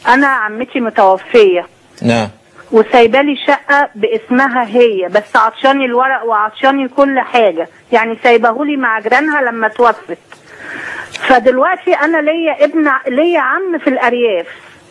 انا عمتي متوفيه نعم وسايبالي شقه باسمها هي بس عطشاني الورق وعطشاني كل حاجه يعني سايباهولي مع جيرانها لما توفت فدلوقتي انا ليا ابن ليا عم في الارياف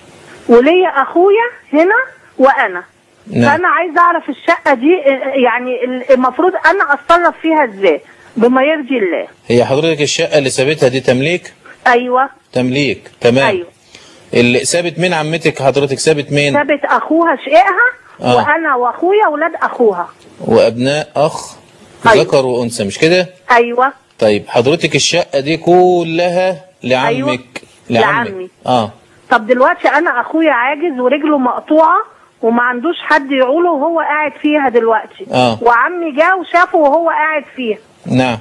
وليا اخويا هنا وانا نعم. فانا عايزه اعرف الشقه دي آه، يعني المفروض انا اتصرف فيها ازاي بما يرضي الله هي حضرتك الشقة اللي سابتها دي تمليك ايوه تمليك تمام ايوه اللي سابت مين عمتك حضرتك سابت مين سابت اخوها شقها آه. وانا واخويا ولاد اخوها وابناء اخ أيوة. ذكر وانثى مش كده ايوه طيب حضرتك الشقة دي كلها لعمك أيوة. لعمك لعمي. اه طب دلوقتي انا اخويا عاجز ورجله مقطوعه وما عندوش حد يعوله وهو قاعد فيها دلوقتي آه. وعمي جه وشافه وهو قاعد فيها نعم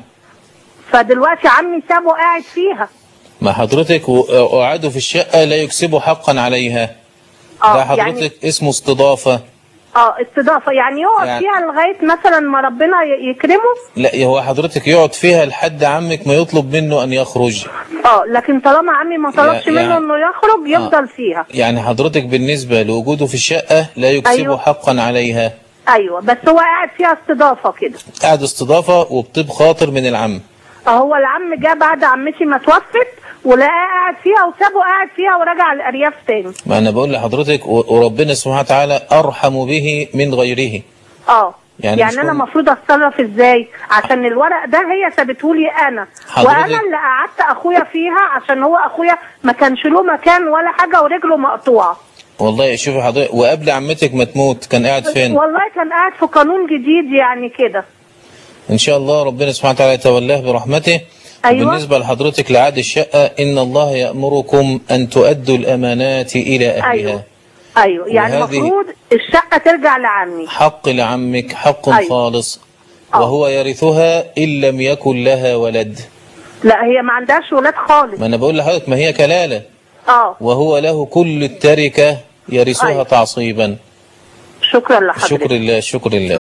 فدلوقتي عمي سابه قاعد فيها ما حضرتك و- وقعدوا في الشقة لا يكسبوا حقا عليها ده اه حضرتك يعني اسمه استضافة اه استضافه يعني يقعد يعني- فيها لغايه مثلا ما ربنا ي- يكرمه لا هو حضرتك يقعد فيها لحد عمك ما يطلب منه ان يخرج اه لكن طالما عمي ما طلبش يا- منه يعني- انه يخرج يفضل فيها يعني حضرتك بالنسبة لوجوده في الشقة لا يكسبوا أيوة. حقا عليها ايوه بس هو قاعد فيها استضافه كده قاعد استضافة وبطيب خاطر من العم هو العم جه بعد عمتي ما توفت ولقاه قاعد فيها وسابه قاعد فيها ورجع الارياف تاني ما انا بقول لحضرتك و- وربنا سبحانه وتعالى ارحم به من غيره اه يعني يعني, مش انا كل- المفروض اتصرف ازاي عشان الورق ده هي سابته لي انا حضرتك- وانا اللي قعدت اخويا فيها عشان هو اخويا ما كانش له مكان ولا حاجه ورجله مقطوعه والله شوفي حضرتك وقبل عمتك ما تموت كان قاعد فين والله كان قاعد في قانون جديد يعني كده ان شاء الله ربنا سبحانه وتعالى يتولاه برحمته أيوة. بالنسبة لحضرتك لعاد الشقة ان الله يأمركم ان تؤدوا الامانات الى اهلها ايوه ايوه يعني وهذه- المفروض الشقه ترجع لعمي حق لعمك حق أيوة. خالص آه. وهو يرثها ان لم يكن لها ولد لا هي ما عندهاش ولاد خالص ما انا بقول لحضرتك ما هي كلالة اه وهو له كل التركة يرثها أيوة. تعصيبا شكرا لحضرتك شكر الله شكر الله